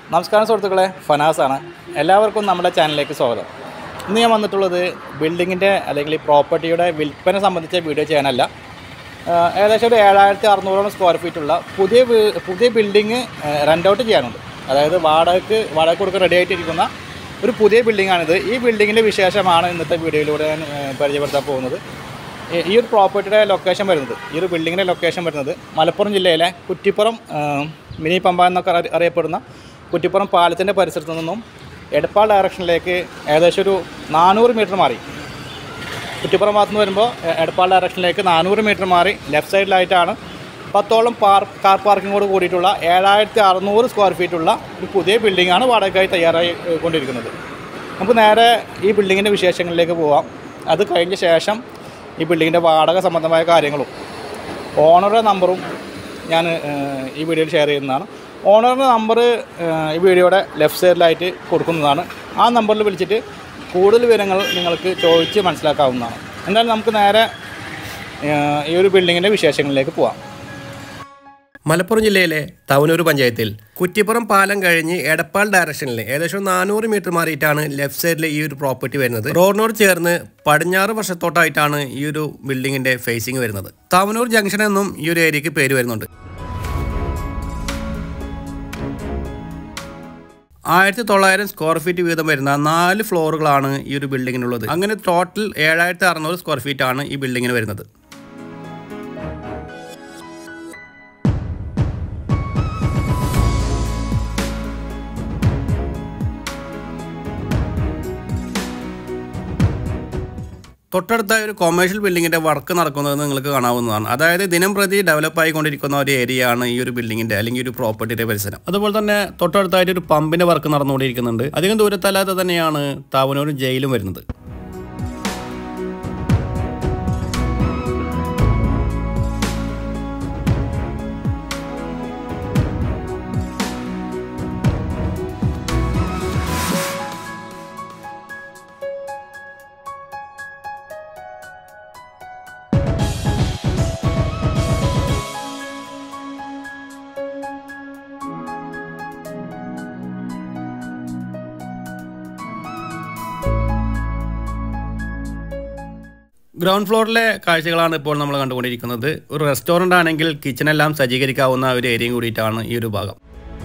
നമസ്കാരം സുഹൃത്തുക്കളെ ഫനാസാണ് എല്ലാവർക്കും നമ്മുടെ ചാനലിലേക്ക് സ്വാഗതം ഇന്ന് ഞാൻ വന്നിട്ടുള്ളത് ബിൽഡിങ്ങിൻ്റെ അല്ലെങ്കിൽ ഈ പ്രോപ്പർട്ടിയുടെ വിൽപ്പന സംബന്ധിച്ച വീഡിയോ ചെയ്യാനല്ല ആഹ് ഏകദേശം ഒരു ഏഴായിരത്തി അറുന്നൂറോളം സ്ക്വയർ ഫീറ്റുള്ള പുതിയ വീ- പുതിയ ബിൽഡിങ് റെൻ്റ് ഔട്ട് ചെയ്യാനുണ്ട് അതായത് വാടകയ്ക്ക് വാടക കൊടുക്കാൻ റെഡി ആയിട്ടിരിക്കുന്ന ഒരു പുതിയ ബിൽഡിങ്ങാണിത് ഈ ബിൽഡിങ്ങിൻ്റെ വിശേഷമാണ് ഇന്നത്തെ വീഡിയോയിലൂടെ ഞാൻ ആഹ് പരിചയപ്പെടുത്താൻ പോകുന്നത് ഈ- ഈ ഒരു പ്രോപ്പർട്ടിയുടെ ലൊക്കേഷൻ വരുന്നത് ഈ ഒരു ബിൽഡിങ്ങിൻ്റെ ലൊക്കേഷൻ വരുന്നത് മലപ്പുറം ജില്ലയിലെ കുറ്റിപ്പുറം ആഹ് മിനി പമ്പ എന്നൊക്കെ അറി- അറിയപ്പെടുന്ന കുറ്റിപ്പുറം പാലത്തിൻ്റെ പരിസരത്തു നിന്നും എടപ്പാൾ ഡയറക്ഷനിലേക്ക് ഏകദേശം ഒരു നാനൂറ് മീറ്റർ മാറി കുറ്റിപ്പുറം ഭാഗത്ത് നിന്ന് വരുമ്പോൾ എ- എടപ്പാൾ ഡയറക്ഷനിലേക്ക് നാനൂറ് മീറ്റർ മാറി ലെഫ്റ്റ് സൈഡിലായിട്ടാണ് പത്തോളം പാർ കാർ പാർക്കിങ്ങോട് കൂടിയിട്ടുള്ള ഏഴായിരത്തി അറുന്നൂറ് സ്ക്വയർ ഫീറ്റുള്ള ഒരു പുതിയ ബിൽഡിങ്ങാണ് വാടകയ്ക്കായി തയ്യാറായി ഏ, കൊണ്ടിരിക്കുന്നത് നമുക്ക് നേരെ ഈ ബിൽഡിങ്ങിൻ്റെ വിശേഷങ്ങളിലേക്ക് പോവാം അത് കഴിഞ്ഞ ശേഷം ഈ ബിൽഡിങ്ങിൻ്റെ വാടക സംബന്ധമായ കാര്യങ്ങളും ഓണറുടെ നമ്പറും ഞാൻ ഏ, ഈ വീഡിയോയിൽ ഷെയർ ചെയ്യുന്നതാണ് ഓണറുടെ നമ്പർ ഈ വീഡിയോയുടെ ലെഫ്റ്റ് സൈഡിലായിട്ട് കൊടുക്കുന്നതാണ് ആ നമ്പറിൽ വിളിച്ചിട്ട് കൂടുതൽ വിവരങ്ങൾ നിങ്ങൾക്ക് ചോദിച്ച് മനസ്സിലാക്കാവുന്നതാണ് എന്തായാലും നമുക്ക് നേരെ ഏ, ഈ ഒരു ബിൽഡിങ്ങിൻ്റെ വിശേഷങ്ങളിലേക്ക് പോവാം മലപ്പുറം ജില്ലയിലെ തവനൂർ പഞ്ചായത്തിൽ കുറ്റിപ്പുറം പാലം കഴിഞ്ഞ് എടപ്പാൾ ഡയറക്ഷനിൽ ഏകദേശം നാനൂറ് മീറ്റർ മാറിയിട്ടാണ് ലെഫ്റ്റ് സൈഡിൽ ഈ ഒരു പ്രോപ്പർട്ടി വരുന്നത് റോഡിനോട് ചേർന്ന് പടിഞ്ഞാറ് വർഷത്തോട്ടായിട്ടാണ് ഈ ഒരു ബിൽഡിങ്ങിന്റെ ഫേസിംഗ് വരുന്നത് തവനൂർ ജംഗ്ഷൻ എന്നും ഈ ഒരു ഏരിയക്ക് പേര് വരുന്നുണ്ട് ആയിരത്തി തൊള്ളായിരം സ്ക്വയർ ഫീറ്റ് വീതം വരുന്ന നാല് ഫ്ലോറുകളാണ് ഈ ഒരു ബിൽഡിങ്ങിനുള്ളത് അങ്ങനെ ടോട്ടൽ ഏഴായിരത്തി അറുന്നൂറ് സ്ക്വയർ ഫീറ്റ് ആണ് ഈ ബിൽഡിങ്ങിന് വരുന്നത് തൊട്ടടുത്തായ ഒരു കൊമേഴ്ഷ്യൽ ബിൽഡിങ്ങിന്റെ വർക്ക് നടക്കുന്നത് നിങ്ങൾക്ക് കാണാവുന്നതാണ് അതായത് ദിനം പ്രതി ഡെവലപ്പ് ആയിക്കൊണ്ടിരിക്കുന്ന ഒരു ഏരിയ ആണ് ഈ ഒരു ബിൽഡിങ്ങിന്റെ അല്ലെങ്കിൽ ഒരു പ്രോപ്പർട്ടിയുടെ പരിസരം അതുപോലെ തന്നെ തൊട്ടടുത്തായിട്ട് ഒരു പമ്പിന്റെ വർക്ക് നടന്നുകൊണ്ടിരിക്കുന്നുണ്ട് അധികം ദൂരത്തല്ലാതെ തന്നെയാണ് താവനൂർ ജയിലും വരുന്നത് ഗ്രൗണ്ട് ഫ്ലോറിലെ കാഴ്ചകളാണ് ഇപ്പോൾ നമ്മൾ കണ്ടുകൊണ്ടിരിക്കുന്നത് ഒരു റെസ്റ്റോറൻ്റ് ആണെങ്കിൽ കിച്ചണെല്ലാം സജ്ജീകരിക്കാവുന്ന ഒരു ഏരിയയും കൂടിയിട്ടാണ് ഈ ഒരു ഭാഗം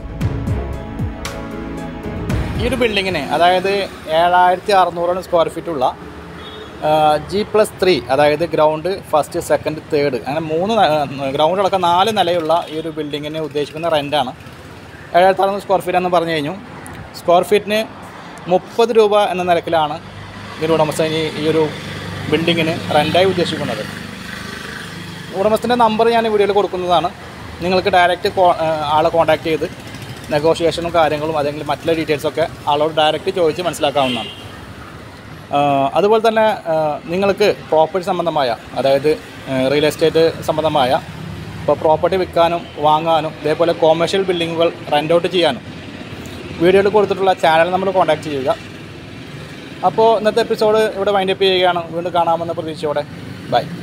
ഈ ഒരു ബിൽഡിങ്ങിന് അതായത് ഏഴായിരത്തി അറുന്നൂറ് സ്ക്വയർ ഫീറ്റുള്ള ജി പ്ലസ് ത്രീ അതായത് ഗ്രൗണ്ട് ഫസ്റ്റ് സെക്കൻഡ് തേർഡ് അങ്ങനെ മൂന്ന് ഗ്രൗണ്ട് അടക്കം നാല് നിലയുള്ള ഈ ഒരു ബിൽഡിങ്ങിന് ഉദ്ദേശിക്കുന്ന റെൻ്റാണ് ഏഴായിരത്തി അറുന്നൂറ് സ്ക്വയർ ഫീറ്റ് എന്ന് പറഞ്ഞു കഴിഞ്ഞു സ്ക്വയർ ഫീറ്റിന് മുപ്പത് രൂപ എന്ന നിരക്കിലാണ് ഇതിൻ്റെ ഉടമസ്ഥൻ ഈ- ഈ ഒരു ബിൽഡിങ്ങിന് റെൻ്റായി ഉദ്ദേശിക്കുന്നത് ഉടമസ്ഥൻ്റെ നമ്പർ ഞാൻ ഈ വീഡിയോയിൽ കൊടുക്കുന്നതാണ് നിങ്ങൾക്ക് ഡയറക്റ്റ് കോ- ആ, ആളെ കോൺടാക്ട് ചെയ്ത് നെഗോഷിയേഷനും കാര്യങ്ങളും അല്ലെങ്കിൽ മറ്റുള്ള ഡീറ്റെയിൽസൊക്കെ ആളോട് ഡയറക്റ്റ് ചോദിച്ച് മനസ്സിലാക്കാവുന്നതാണ് ആ, അതുപോലെ തന്നെ ആ, നിങ്ങൾക്ക് പ്രോപ്പർട്ടി സംബന്ധമായ അതായത് റിയൽ എസ്റ്റേറ്റ് സംബന്ധമായ ഇപ്പോൾ പ്രോപ്പർട്ടി വിൽക്കാനും വാങ്ങാനും ഇതേപോലെ കൊമേഴ്ഷ്യൽ ബിൽഡിങ്ങുകൾ റെൻ്റ് ഔട്ട് ചെയ്യാനും വീഡിയോയിൽ കൊടുത്തിട്ടുള്ള ചാനൽ നമ്മൾ കോൺടാക്ട് ചെയ്യുക അപ്പോൾ ഇന്നത്തെ എപ്പിസോഡ് ഇവിടെ വൈൻഡപ്പ് ചെയ്യുകയാണ് വീണ്ടും കാണാമെന്ന പ്രതീക്ഷയോടെ ബൈ